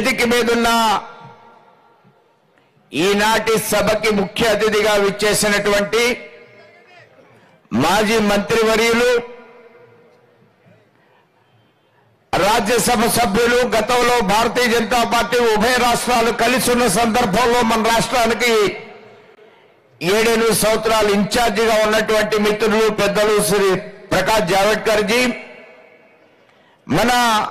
వేదిక మీదున్న ఈనాటి సభకి ముఖ్య అతిథిగా విచ్చేసినటువంటి మాజీ మంత్రివర్యులు రాజ్యసభ సభ్యులు గతంలో భారతీయ జనతా పార్టీ ఉభయ రాష్ట్రాలు కలిసి ఉన్న సందర్భంలో మన రాష్ట్రానికి ఏడెనిమిది సంవత్సరాలు ఇన్ఛార్జిగా ఉన్నటువంటి మిత్రులు పెద్దలు శ్రీ ప్రకాష్ జావడ్కర్ జీ మన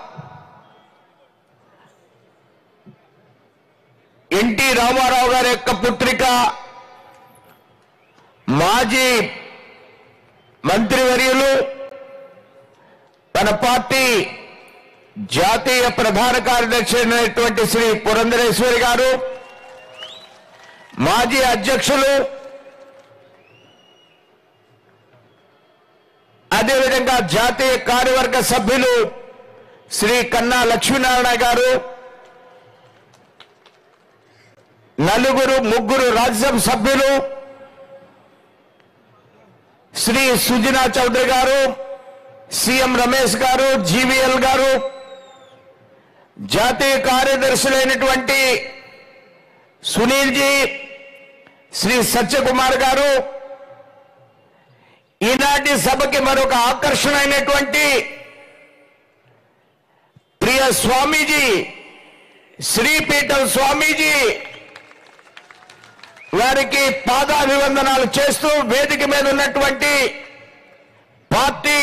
ఎన్టీ రామారావు గారి యొక్క పుత్రిక మాజీ మంత్రివర్యులు మన పార్టీ జాతీయ ప్రధాన కార్యదర్శి అయినటువంటి శ్రీ పురంధరేశ్వరి గారు మాజీ అధ్యక్షులు అదేవిధంగా జాతీయ కార్యవర్గ సభ్యులు శ్రీ కన్నా లక్ష్మీనారాయణ గారు నలుగురు ముగ్గురు రాజ్యసభ సభ్యులు శ్రీ సుజనా చౌదరి గారు సీఎం రమేష్ గారు జీవీఎల్ గారు జాతీయ కార్యదర్శులైనటువంటి సునీల్ జీ శ్రీ సత్యకుమార్ గారు ఈనాటి సభకి మరొక ఆకర్షణ అయినటువంటి ప్రియ స్వామీజీ శ్రీపీఠం స్వామీజీ వారికి పాదాభివందనాలు చేస్తూ వేదిక మీద ఉన్నటువంటి పార్టీ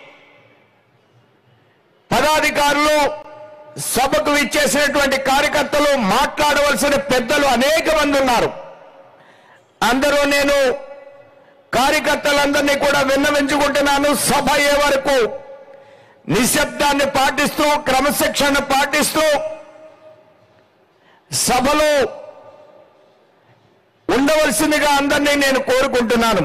పదాధికారులు సభకు ఇచ్చేసినటువంటి కార్యకర్తలు మాట్లాడవలసిన పెద్దలు అనేక మంది ఉన్నారు అందరూ నేను కార్యకర్తలందరినీ కూడా విన్నవించుకుంటున్నాను సభ అయ్యే వరకు నిశ్శబ్దాన్ని పాటిస్తూ క్రమశిక్షణ పాటిస్తూ సభలో ఉండవలసిందిగా అందరినీ నేను కోరుకుంటున్నాను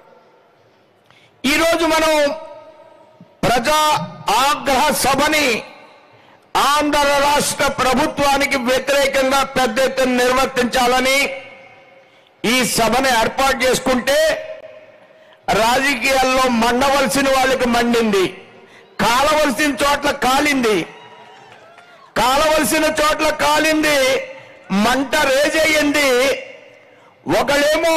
ఈరోజు మనం ప్రజా ఆగ్రహ సభని ఆంధ్ర రాష్ట్ర ప్రభుత్వానికి వ్యతిరేకంగా పెద్ద ఎత్తున నిర్వర్తించాలని ఈ సభని ఏర్పాటు చేసుకుంటే రాజకీయాల్లో మండవలసిన వాళ్ళకి మండింది కాలవలసిన చోట్ల కాలింది కాలవలసిన చోట్ల కాలింది మంట రేజయ్యింది ఒకళ్ళేమో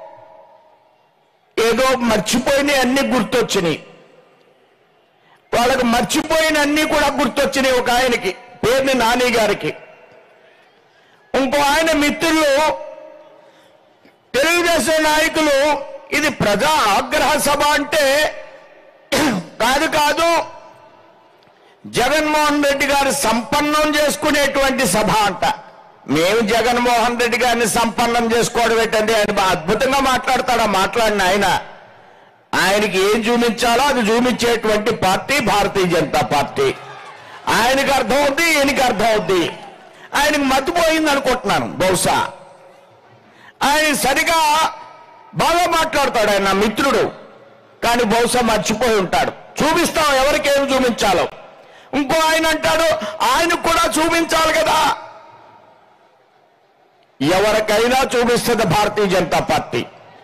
ఏదో మర్చిపోయిన అన్ని గుర్తొచ్చినాయి వాళ్ళకి మర్చిపోయిన అన్ని కూడా గుర్తొచ్చినాయి ఒక ఆయనకి పేరుని నాని గారికి ఇంకో ఆయన మిత్రులు తెలుగుదేశం నాయకులు ఇది ప్రజా ఆగ్రహ సభ అంటే కాదు కాదు జగన్మోహన్ రెడ్డి గారు సంపన్నం చేసుకునేటువంటి సభ అంట మేము జగన్మోహన్ రెడ్డి గారిని సంపన్నం చేసుకోవడం ఏంటంటే ఆయన బా- అద్భుతంగా మాట్లాడతాడా మాట్లాడిన ఆయన ఆయనకి ఏం చూపించాలో అది చూపించేటువంటి పార్టీ భారతీయ జనతా పార్టీ ఆయనకి అర్థం అవుద్ది ఈయనకి అర్థం అవుద్ది ఆయనకి మతిపోయింది అనుకుంటున్నాను బహుశా ఆయన సరిగా బాగా మాట్లాడతాడు ఆయన నా మిత్రుడు కానీ బహుశా మర్చిపోయి ఉంటాడు చూపిస్తాం ఎవరికి ఏం చూపించాలో ఇంకో ఆయన అంటాడు ఆయనకు కూడా చూపించాలి కదా ఎవరికైనా చూపిస్తుంది భారతీయ జనతా పార్టీ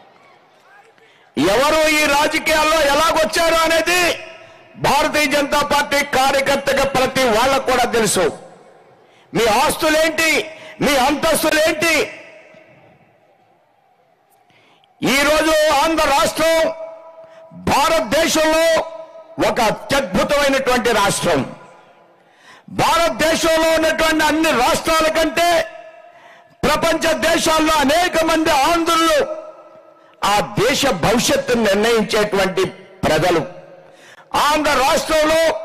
ఎవరు ఈ రాజకీయాల్లో ఎలాగొచ్చారు అనేది భారతీయ జనతా పార్టీ కార్యకర్తగా ప్రతి వాళ్ళకు కూడా తెలుసు మీ ఆస్తులేంటి మీ అంతస్తులేంటి ఈరోజు ఆంధ్ర రాష్ట్రం భారతదేశంలో ఒక అత్యద్భుతమైనటువంటి రాష్ట్రం భారతదేశంలో ఉన్నటువంటి అన్ని రాష్ట్రాల కంటే ప్రపంచ దేశాల్లో అనేక మంది ఆంధ్రులు ఆ దేశ భవిష్యత్తును నిర్ణయించేటువంటి ప్రజలు ఆంధ్ర రాష్ట్రంలో